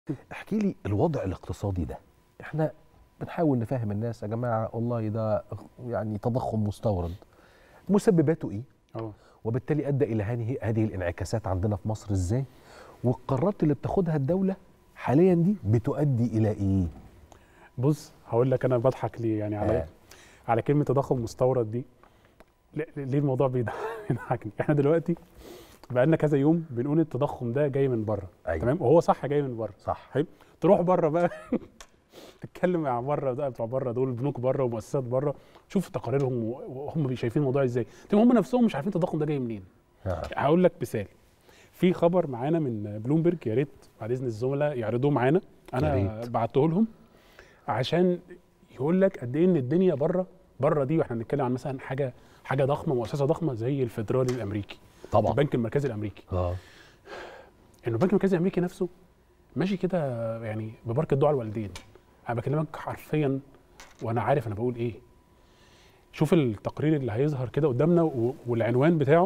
احكي لي الوضع الاقتصادي ده احنا بنحاول نفهم الناس يا جماعه والله ده يعني تضخم مستورد مسبباته ايه اه وبالتالي ادى الى هذه هذه الانعكاسات عندنا في مصر ازاي والقرارات اللي بتاخدها الدوله حاليا دي بتؤدي الى ايه بص هقول لك انا بضحك ليه يعني على آه. على كلمه تضخم مستورد دي ل- ليه الموضوع بيضحك- بيضحكني احنا دلوقتي بقى لنا كذا يوم بنقول التضخم ده جاي من بره أيوة. تمام وهو صح جاي من بره صح حلو تروح بره بقى تتكلم مع بره ده بتوع بره دول البنوك بره ومؤسسات بره شوف تقاريرهم و- وهم شايفين الموضوع ازاي تلاقيهم هم نفسهم مش عارفين التضخم ده جاي منين آه. هقول لك مثال في خبر معانا من بلومبرج يا ريت بعد اذن الزملاء يعرضوه معانا يا انا ريت. بعته لهم عشان يقول لك قد ايه ان الدنيا بره بره دي واحنا بنتكلم عن مثلا حاجه حاجه ضخمه مؤسسه ضخمه زي الفدرالي الامريكي طبعا البنك المركزي الامريكي اه انه البنك المركزي الامريكي نفسه ماشي كده يعني ببركه دعاء الوالدين انا بكلمك حرفيا وانا عارف انا بقول ايه شوف التقرير اللي هيظهر كده قدامنا و- والعنوان بتاعه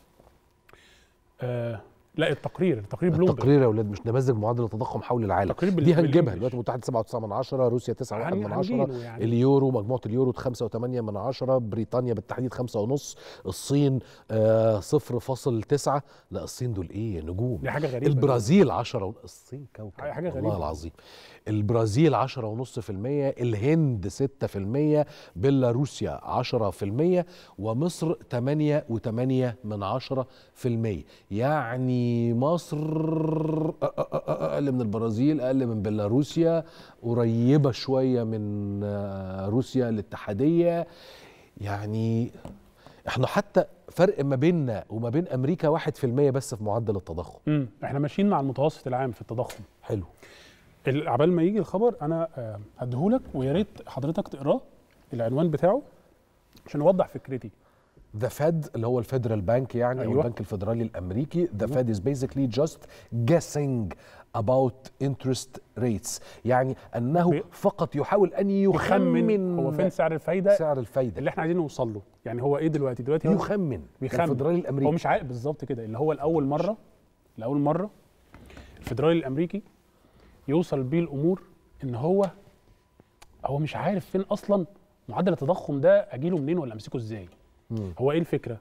آه لا التقرير التقرير بلومبرج التقرير يا اولاد مش نماذج معدل التضخم حول العالم تقرير بال- دي هنجيبها بالإنجليش. الولايات المتحده 7.9 من عشرة روسيا 9.1 هن- من عشرة هنجيله يعني. اليورو مجموعه اليورو 5.8 من عشرة بريطانيا بالتحديد 5.5 الصين آه 0.9 لا الصين دول ايه نجوم دي حاجه غريبه البرازيل 10 و... الصين كوكب حاجة والله غريبة. العظيم البرازيل 10.5% الهند 6% بيلاروسيا 10% ومصر 8.8 من 10% يعني مصر اقل من البرازيل اقل من بيلاروسيا قريبه شويه من آه، روسيا الاتحاديه يعني احنا حتى فرق ما بيننا وما بين امريكا 1% بس في معدل التضخم امم احنا ماشيين مع المتوسط العام في التضخم حلو ال- عبال ما يجي الخبر انا آه، هديهولك ويا ريت حضرتك تقراه العنوان بتاعه عشان اوضح فكرتي ذا فed اللي هو الفيدرال بانك يعني أيوة. او أيوة. البنك الفيدرالي الامريكي ذا فed is basically just guessing about interest rates يعني انه بي- فقط يحاول ان يخمن يخمن هو فين سعر الفايده سعر الفايده اللي احنا عايزين نوصل له يعني هو ايه دلوقتي دلوقتي هو يخمن بيخمن. الفيدرالي هو الامريكي مش عارف بالظبط كده اللي هو لاول مره لاول مره الفدرالي الامريكي يوصل بيه الامور ان هو هو مش عارف فين اصلا معدل التضخم ده اجيله منين ولا امسكه ازاي مم. هو ايه الفكره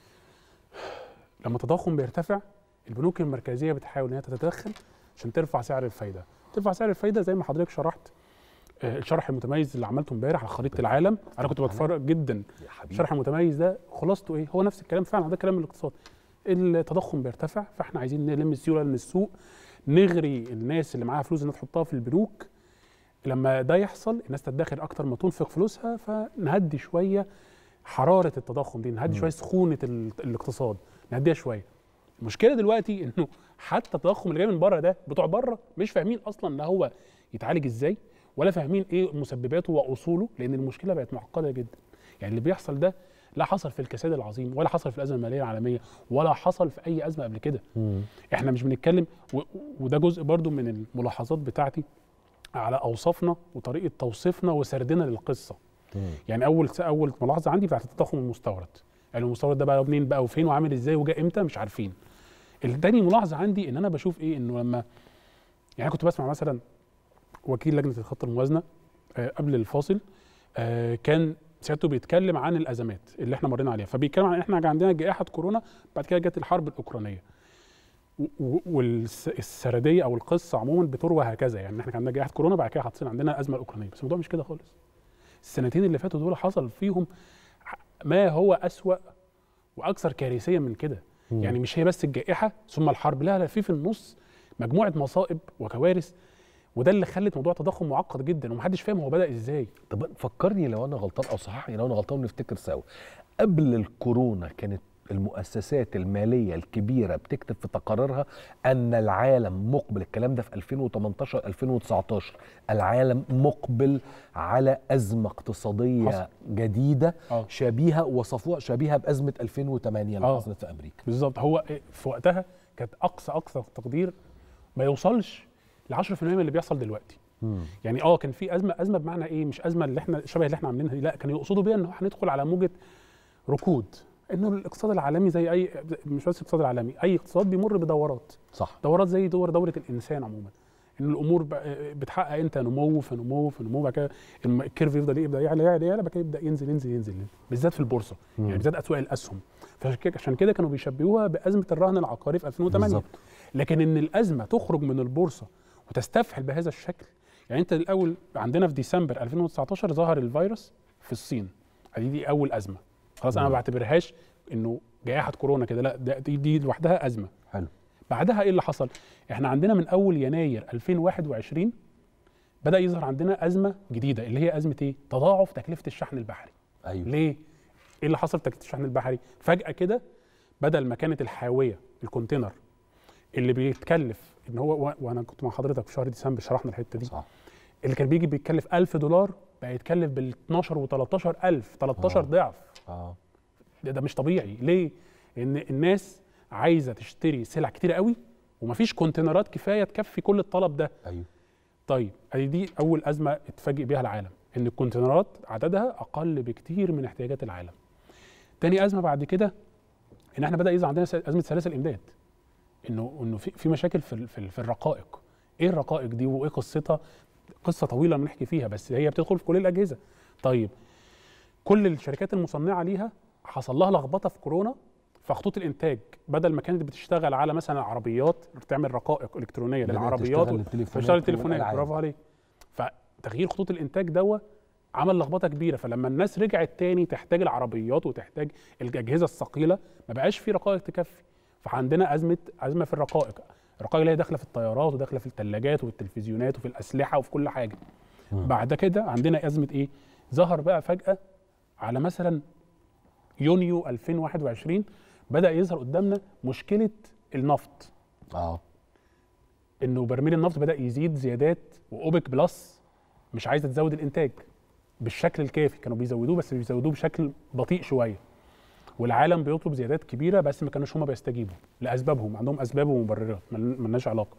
لما التضخم بيرتفع البنوك المركزيه بتحاول ان هي تتدخل عشان ترفع سعر الفايده ترفع سعر الفايده زي ما حضرتك شرحت آه، الشرح المتميز اللي عملته امبارح على خريطه العالم انا كنت بتفرج جدا يا حبيبي الشرح المتميز ده خلاصته ايه هو نفس الكلام فعلا ده كلام الاقتصاد التضخم بيرتفع فاحنا عايزين نلم السيوله من السوق نغري الناس اللي معاها فلوس انها تحطها في البنوك لما ده يحصل الناس تدخر اكتر ما تنفق فلوسها فنهدي شويه حراره التضخم دي نهدي مم. شويه سخونه ال- الاقتصاد نهديها شويه المشكله دلوقتي انه حتى التضخم اللي جاي من بره ده بتوع بره مش فاهمين اصلا ان هو يتعالج ازاي ولا فاهمين ايه مسبباته واصوله لان المشكله بقت معقده جدا يعني اللي بيحصل ده لا حصل في الكساد العظيم ولا حصل في الازمه الماليه العالميه ولا حصل في اي ازمه قبل كده مم. احنا مش بنتكلم و- وده جزء برضو من الملاحظات بتاعتي على اوصافنا وطريقه توصيفنا وسردنا للقصه مم. يعني اول اول ملاحظه عندي بتاعت التضخم المستورد يعني المستورد ده بقى منين بقى وفين وعامل ازاي وجاء امتى مش عارفين التاني ملاحظه عندي ان انا بشوف ايه انه لما يعني أنا كنت بسمع مثلا وكيل لجنه الخط الموازنه آه، قبل الفاصل آه، كان سيادته بيتكلم عن الازمات اللي احنا مرينا عليها فبيتكلم عن احنا عندنا جائحه كورونا بعد كده جت الحرب الاوكرانيه والسرديه او القصه عموما بتروى هكذا يعني احنا كان عندنا جائحه كورونا بعد كده حاطين عندنا الازمه الاوكرانيه بس الموضوع مش كده خالص السنتين اللي فاتوا دول حصل فيهم ما هو اسوا واكثر كارثيه من كده مم. يعني مش هي بس الجائحه ثم الحرب لا لا في في النص مجموعه مصائب وكوارث وده اللي خلت موضوع التضخم معقد جدا ومحدش فاهم هو بدا ازاي طب فكرني لو انا غلطان او صححني لو انا غلطان ونفتكر سوا قبل الكورونا كانت المؤسسات المالية الكبيرة بتكتب في تقاريرها أن العالم مقبل الكلام ده في 2018 2019 العالم مقبل على أزمة اقتصادية حصل. جديدة اه شبيهة وصفوها شبيهة بأزمة 2008 اللي آه. حصلت في أمريكا بالظبط هو في وقتها كانت اقصى اقصى تقدير ما يوصلش ل 10% من اللي بيحصل دلوقتي يعني اه كان في ازمه ازمه بمعنى ايه مش ازمه اللي احنا شبه اللي احنا عاملينها دي لا كانوا يقصدوا بيها ان هو هندخل على موجه ركود انه الاقتصاد العالمي زي اي مش بس الاقتصاد العالمي اي اقتصاد بيمر بدورات صح دورات زي دور دوره الانسان عموما ان الامور بقى- بتحقق انت نمو في نمو في نمو بعد كده الم- الكيرف يفضل يبدا يعلى يعلى يعلى بعد كده يبدا ينزل ينزل ينزل بالذات في البورصه مم. يعني بالذات اسواق الاسهم فعشان كده عشان كده كانوا بيشبهوها بازمه الرهن العقاري في 2008 بالظبط لكن ان الازمه تخرج من البورصه وتستفحل بهذا الشكل يعني انت الاول عندنا في ديسمبر 2019 ظهر الفيروس في الصين دي دي اول ازمه خلاص انا ما مم. بعتبرهاش انه جائحه كورونا كده لا ده دي, دي لوحدها ازمه حلو بعدها ايه اللي حصل احنا عندنا من اول يناير 2021 بدا يظهر عندنا ازمه جديده اللي هي ازمه ايه تضاعف تكلفه الشحن البحري ايوه ليه ايه اللي حصل في تكلفه الشحن البحري فجاه كده بدل ما كانت الحاويه الكونتينر اللي بيتكلف ان هو و- وانا كنت مع حضرتك في شهر ديسمبر شرحنا الحته دي صح اللي كان بيجي بيتكلف 1000 دولار بقى يتكلف بال 12 و13 الف 13 آه. ضعف اه ده, ده مش طبيعي ليه ان الناس عايزه تشتري سلع كتير قوي ومفيش كونتينرات كفايه تكفي كل الطلب ده ايوه طيب ادي دي اول ازمه اتفاجئ بيها العالم ان الكونتينرات عددها اقل بكتير من احتياجات العالم تاني ازمه بعد كده ان احنا بدا يظهر عندنا س- ازمه سلاسل امداد انه انه في في مشاكل في ال- في, ال- في الرقائق ايه الرقائق دي وايه قصتها قصه طويله بنحكي فيها بس هي بتدخل في كل الاجهزه طيب كل الشركات المصنعه ليها حصل لها لخبطه في كورونا فخطوط الانتاج بدل ما كانت بتشتغل على مثلا العربيات بتعمل رقائق الكترونيه بدأت للعربيات تشتغل و- التليفونات بتشتغل التليفونات والألعاب. برافو عليك فتغيير خطوط الانتاج دوا عمل لخبطه كبيره فلما الناس رجعت تاني تحتاج العربيات وتحتاج الاجهزه الثقيله ما بقاش في رقائق تكفي فعندنا ازمه ازمه في الرقائق الرقائق اللي هي داخله في الطيارات وداخله في الثلاجات وفي التلفزيونات وفي الاسلحه وفي كل حاجه مم. بعد كده عندنا ازمه ايه ظهر بقى فجاه على مثلا يونيو 2021 بدا يظهر قدامنا مشكله النفط اه انه برميل النفط بدا يزيد زيادات واوبك بلس مش عايزه تزود الانتاج بالشكل الكافي كانوا بيزودوه بس بيزودوه بشكل بطيء شويه والعالم بيطلب زيادات كبيره بس ما كانوش هما بيستجيبوا لاسبابهم عندهم اسباب ومبررات مل- ملناش علاقه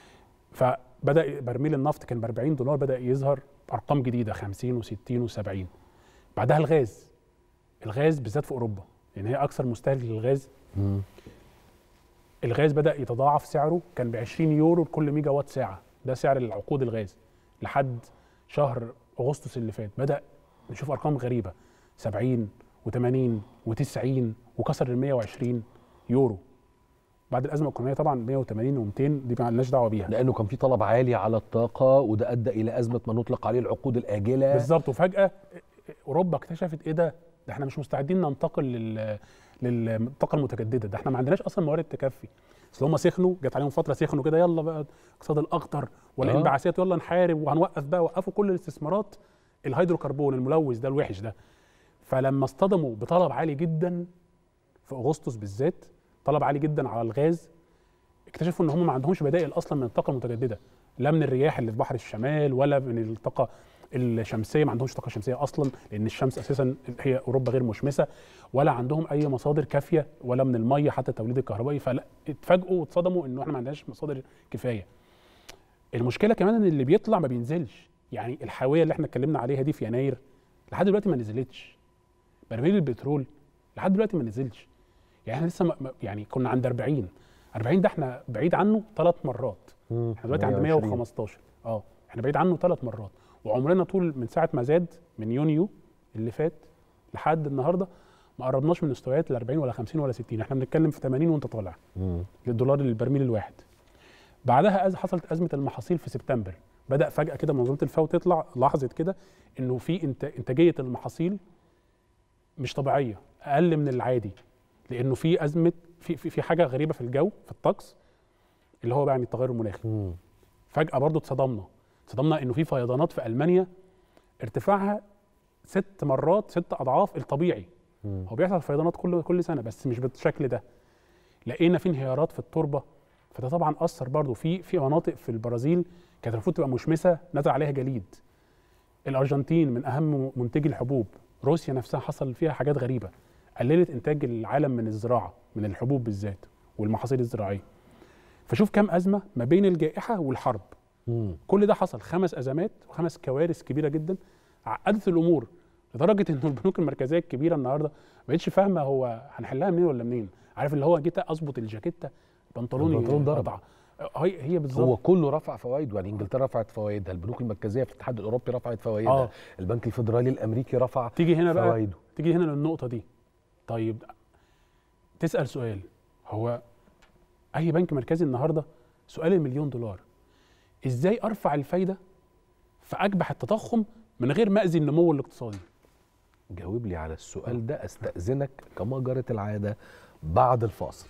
فبدا برميل النفط كان ب 40 دولار بدا يظهر ارقام جديده 50 و60 و70 بعدها الغاز الغاز بالذات في اوروبا لان هي اكثر مستهلك للغاز مم. الغاز بدا يتضاعف سعره كان ب 20 يورو لكل ميجا وات ساعه ده سعر العقود الغاز لحد شهر اغسطس اللي فات بدا نشوف ارقام غريبه 70 و80 و90 وكسر ال 120 يورو بعد الازمه الاوكرانيه طبعا 180 و200 دي ما لناش دعوه بيها لانه كان في طلب عالي على الطاقه وده ادى الى ازمه ما نطلق عليه العقود الاجله بالظبط وفجاه اوروبا اكتشفت ايه ده ده احنا مش مستعدين ننتقل لل للطاقه المتجدده ده احنا ما عندناش اصلا موارد تكفي اصل هم سخنوا جت عليهم فتره سخنوا كده يلا بقى اقتصاد الاخضر والانبعاثات يلا نحارب وهنوقف بقى وقفوا كل الاستثمارات الهيدروكربون الملوث ده الوحش ده فلما اصطدموا بطلب عالي جدا في اغسطس بالذات طلب عالي جدا على الغاز اكتشفوا ان هم ما عندهمش بدائل اصلا من الطاقه المتجدده لا من الرياح اللي في بحر الشمال ولا من الطاقه الشمسيه ما عندهمش طاقه شمسيه اصلا لان الشمس اساسا هي اوروبا غير مشمسه ولا عندهم اي مصادر كافيه ولا من الميه حتى التوليد الكهربائي فلا اتفاجئوا واتصدموا انه احنا ما عندناش مصادر كفايه المشكله كمان ان اللي بيطلع ما بينزلش يعني الحاويه اللي احنا اتكلمنا عليها دي في يناير لحد دلوقتي ما نزلتش برميل البترول لحد دلوقتي ما نزلش يعني احنا لسه ما- ما- يعني كنا عند 40 40 ده احنا بعيد عنه ثلاث مرات مم. احنا دلوقتي عند 120. 115 اه احنا بعيد عنه ثلاث مرات وعمرنا طول من ساعه ما زاد من يونيو اللي فات لحد النهارده ما قربناش من مستويات ال 40 ولا 50 ولا 60 احنا بنتكلم في 80 وانت طالع مم. للدولار للبرميل الواحد بعدها أز حصلت ازمه المحاصيل في سبتمبر بدا فجاه كده منظمه الفاو تطلع لاحظت كده انه في إنت- انتاجيه المحاصيل مش طبيعيه اقل من العادي لانه في ازمه في في, في حاجه غريبه في الجو في الطقس اللي هو بقى يعني التغير المناخي مم. فجاه برضو اتصدمنا اتصدمنا انه في فيضانات في المانيا ارتفاعها ست مرات ست اضعاف الطبيعي مم. هو بيحصل فيضانات كل كل سنه بس مش بالشكل ده لقينا في انهيارات في التربه فده طبعا اثر برضو في في مناطق في البرازيل كانت المفروض تبقى مشمسه نزل عليها جليد الارجنتين من اهم منتجي الحبوب روسيا نفسها حصل فيها حاجات غريبه قللت انتاج العالم من الزراعه من الحبوب بالذات والمحاصيل الزراعيه فشوف كم ازمه ما بين الجائحه والحرب مم. كل ده حصل خمس ازمات وخمس كوارث كبيره جدا عقدت الامور لدرجه ان البنوك المركزيه الكبيره النهارده ما بقتش فاهمه هو هنحلها منين ولا منين عارف اللي هو جيت اظبط الجاكيته بنطلوني البنطلون ضرب. قطع هي هي هو بالظبط كله رفع فوائده يعني انجلترا رفعت فوائدها البنوك المركزيه في الاتحاد الاوروبي رفعت فوائدها آه. البنك الفيدرالي الامريكي رفع تيجي هنا بقى فوائده تيجي هنا للنقطه دي طيب تسال سؤال هو اي بنك مركزي النهارده سؤال المليون دولار ازاي ارفع الفايده فاكبح التضخم من غير ما اذي النمو الاقتصادي جاوب لي على السؤال ده استاذنك كما جرت العاده بعد الفاصل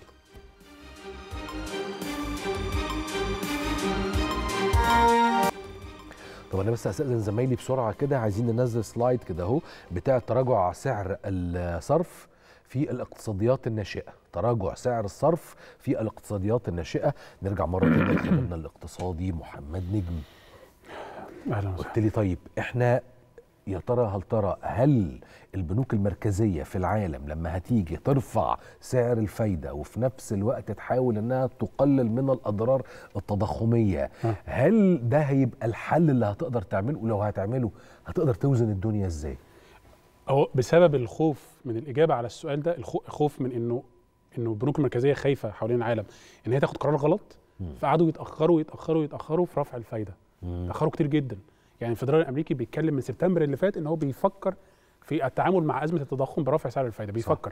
طب انا بس استاذن زمايلي بسرعه كده عايزين ننزل سلايد كده اهو بتاع تراجع سعر الصرف في الاقتصاديات الناشئه تراجع سعر الصرف في الاقتصاديات الناشئه نرجع مره تانية لخبيرنا الاقتصادي محمد نجم اهلا وسهلا قلت لي طيب احنا يا ترى هل ترى هل البنوك المركزيه في العالم لما هتيجي ترفع سعر الفايده وفي نفس الوقت تحاول انها تقلل من الاضرار التضخميه ها. هل ده هيبقى الحل اللي هتقدر تعمله ولو هتعمله هتقدر توزن الدنيا ازاي هو بسبب الخوف من الاجابه على السؤال ده الخو- الخوف من انه انه البنوك المركزيه خايفه حوالين العالم ان هي تاخد قرار غلط مم. فقعدوا يتاخروا يتاخروا يتاخروا في رفع الفايده تاخروا كتير جدا يعني الفدرالي الامريكي بيتكلم من سبتمبر اللي فات ان هو بيفكر في التعامل مع ازمه التضخم برفع سعر الفايده بيفكر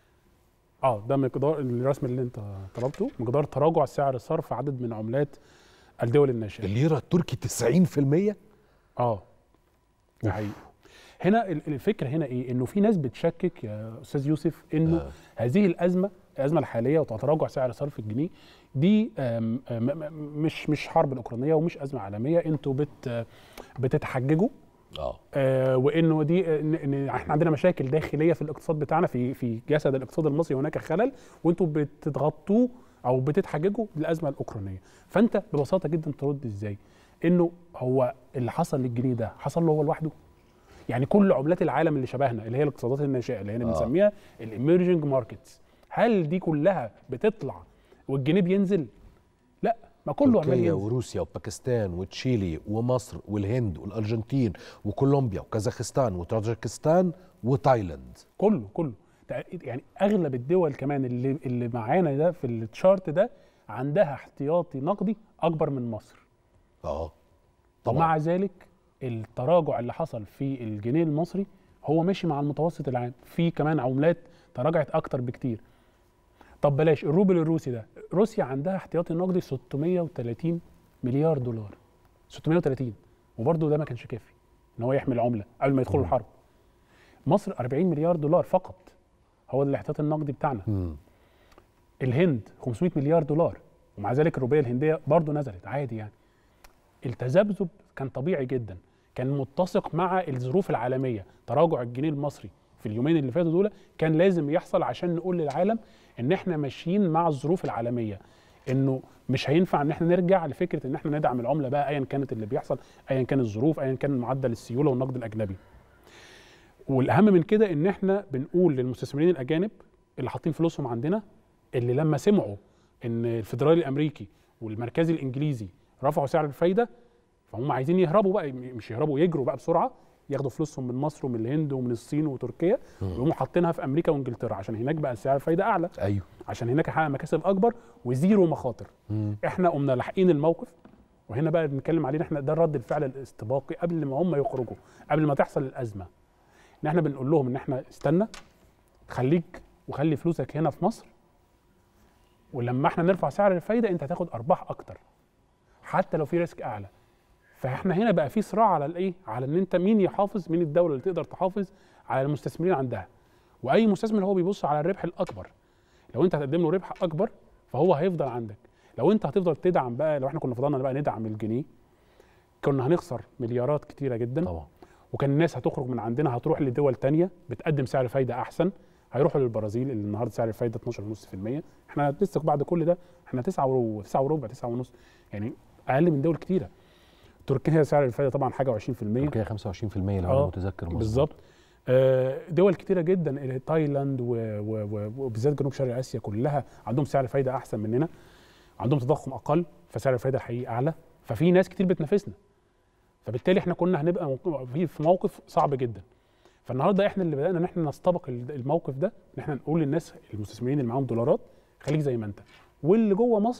اه ده مقدار الرسم اللي انت طلبته مقدار تراجع سعر صرف عدد من عملات الدول الناشئه الليره التركي 90% اه ده حقيقي هنا ال- الفكره هنا ايه انه في ناس بتشكك يا استاذ يوسف انه آه. آه. هذه الازمه الازمه الحاليه وتراجع سعر صرف الجنيه دي آم، آم، م- مش مش حرب الاوكرانيه ومش ازمه عالميه انتوا بت بتتحججوا اه آه، وانه دي ان إن احنا عندنا مشاكل داخليه في الاقتصاد بتاعنا في في جسد الاقتصاد المصري هناك خلل وانتوا بتتغطوه او بتتحججوا بالازمه الاوكرانيه فانت ببساطه جدا ترد ازاي انه هو اللي حصل للجنيه ده حصل له هو لوحده يعني كل عملات العالم اللي شبهنا اللي هي الاقتصادات الناشئه اللي هي آه. بنسميها الايمرجنج ماركتس هل دي كلها بتطلع والجنيه بينزل لا ما كله عمال تركيا ينزل وروسيا وباكستان وتشيلي ومصر والهند والارجنتين وكولومبيا وكازاخستان وطاجكستان وتايلاند كله كله تق- يعني اغلب الدول كمان اللي اللي معانا ده في التشارت ده عندها احتياطي نقدي اكبر من مصر اه ومع ذلك التراجع اللي حصل في الجنيه المصري هو ماشي مع المتوسط العام في كمان عملات تراجعت اكتر بكتير طب بلاش الروبل الروسي ده روسيا عندها احتياطي نقدي 630 مليار دولار 630 وبرضه ده ما كانش كافي ان هو يحمي العمله قبل ما يدخلوا الحرب مصر 40 مليار دولار فقط هو ده الاحتياطي النقدي بتاعنا مم. الهند 500 مليار دولار ومع ذلك الروبيه الهنديه برضه نزلت عادي يعني التذبذب كان طبيعي جدا كان متسق مع الظروف العالميه تراجع الجنيه المصري في اليومين اللي فاتوا دول كان لازم يحصل عشان نقول للعالم ان احنا ماشيين مع الظروف العالميه انه مش هينفع ان احنا نرجع لفكره ان احنا ندعم العمله بقى ايا كانت اللي بيحصل ايا كان الظروف ايا كان معدل السيوله والنقد الاجنبي والاهم من كده ان احنا بنقول للمستثمرين الاجانب اللي حاطين فلوسهم عندنا اللي لما سمعوا ان الفدرالي الامريكي والمركزي الانجليزي رفعوا سعر الفايده فهم عايزين يهربوا بقى مش يهربوا يجروا بقى بسرعه ياخدوا فلوسهم من مصر ومن الهند ومن الصين وتركيا ويقوموا حاطينها في امريكا وانجلترا عشان هناك بقى سعر الفايده اعلى ايوه عشان هناك هيحقق مكاسب اكبر وزيرو مخاطر مم. احنا قمنا لاحقين الموقف وهنا بقى بنتكلم عليه إن احنا ده رد الفعل الاستباقي قبل ما هم يخرجوا قبل ما تحصل الازمه ان احنا بنقول لهم ان احنا استنى خليك وخلي فلوسك هنا في مصر ولما احنا نرفع سعر الفايده انت هتاخد ارباح اكتر حتى لو في ريسك اعلى فاحنا هنا بقى في صراع على الايه على ان انت مين يحافظ مين الدوله اللي تقدر تحافظ على المستثمرين عندها واي مستثمر هو بيبص على الربح الاكبر لو انت هتقدم له ربح اكبر فهو هيفضل عندك لو انت هتفضل تدعم بقى لو احنا كنا فضلنا بقى ندعم الجنيه كنا هنخسر مليارات كتيره جدا طبعا وكان الناس هتخرج من عندنا هتروح لدول تانية بتقدم سعر فايده احسن هيروحوا للبرازيل اللي النهارده سعر الفايده 12.5% احنا لسه بعد كل ده احنا 9 وربع 9 وربع 9 ونص يعني اقل من دول كتيره تركيا سعر الفايده طبعا حاجه و20% تركيا 25% لو انا آه، متذكر مظبوط. بالظبط آه، دول كتيره جدا تايلاند و- و- و- وبالذات جنوب شرق اسيا كلها عندهم سعر فايده احسن مننا عندهم تضخم اقل فسعر الفايده الحقيقي اعلى ففي ناس كتير بتنافسنا فبالتالي احنا كنا هنبقى موق- في في موقف صعب جدا فالنهارده احنا اللي بدانا ان احنا نستبق ال- الموقف ده ان احنا نقول للناس المستثمرين اللي معاهم دولارات خليك زي ما انت واللي جوه مصر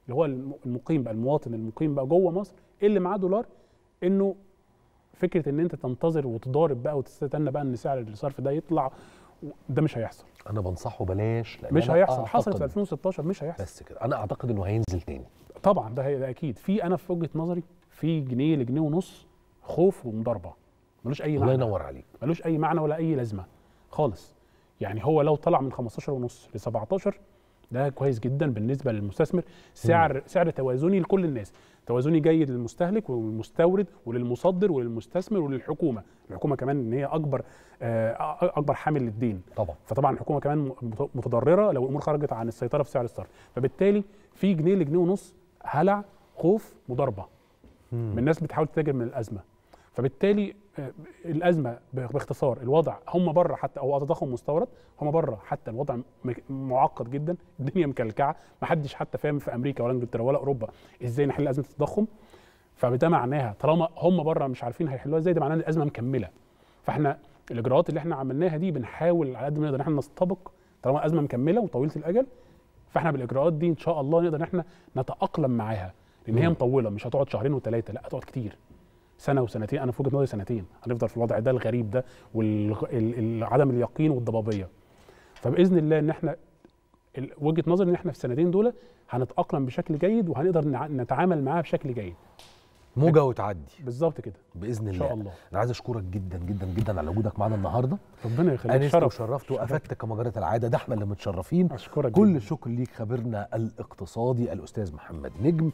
اللي هو الم- المقيم بقى المواطن المقيم بقى جوه مصر اللي معاه دولار انه فكره ان انت تنتظر وتضارب بقى وتستنى بقى ان سعر الصرف ده يطلع ده مش هيحصل انا بنصحه بلاش لأن مش أنا هيحصل حصلت في أعتقد- 2016 مش هيحصل بس كده انا اعتقد انه هينزل تاني طبعا ده, هي- ده اكيد في انا في وجهه نظري في جنيه لجنيه ونص خوف ومضاربه ملوش اي الله معنى ينور عليك ملوش اي معنى ولا اي لازمه خالص يعني هو لو طلع من 15 ونص ل 17 ده كويس جدا بالنسبه للمستثمر سعر سعر توازني لكل الناس توازني جيد للمستهلك والمستورد وللمصدر وللمستثمر وللحكومه الحكومه كمان ان هي اكبر آه، اكبر حامل للدين طبعا فطبعا الحكومه كمان مت- متضرره لو الامور خرجت عن السيطره في سعر الصرف فبالتالي في جنيه لجنيه ونص هلع خوف مضاربه من الناس بتحاول تتاجر من الازمه فبالتالي آه، الازمه ب- باختصار الوضع هم بره حتى او تضخم مستورد هم بره حتى الوضع م- معقد جدا الدنيا مكلكعه ما حدش حتى فاهم في امريكا ولا انجلترا ولا اوروبا ازاي نحل ازمه التضخم فده معناها طالما هم بره مش عارفين هيحلوها ازاي ده معناه ان الازمه مكمله فاحنا الاجراءات اللي احنا عملناها دي بنحاول على قد ما نقدر ان احنا نستبق طالما ازمه مكمله وطويله الاجل فاحنا بالاجراءات دي ان شاء الله نقدر ان احنا نتاقلم معاها لان هي مم. مطوله مش هتقعد شهرين وثلاثه لا هتقعد كتير سنه وسنتين انا في وجهه نظري سنتين هنفضل في الوضع ده الغريب ده وعدم اليقين والضبابيه فباذن الله ان احنا ال- وجهه نظري ان احنا في السنتين دول هنتاقلم بشكل جيد وهنقدر نع- نتعامل معاها بشكل جيد موجه وتعدي بالظبط كده باذن ان الله شاء الله انا عايز اشكرك جدا جدا جدا على وجودك معانا النهارده ربنا يخليك انست شرف وشرفت وافدت كما جرت العاده ده احنا اللي متشرفين اشكرك كل جداً. الشكر ليك خبيرنا الاقتصادي الاستاذ محمد نجم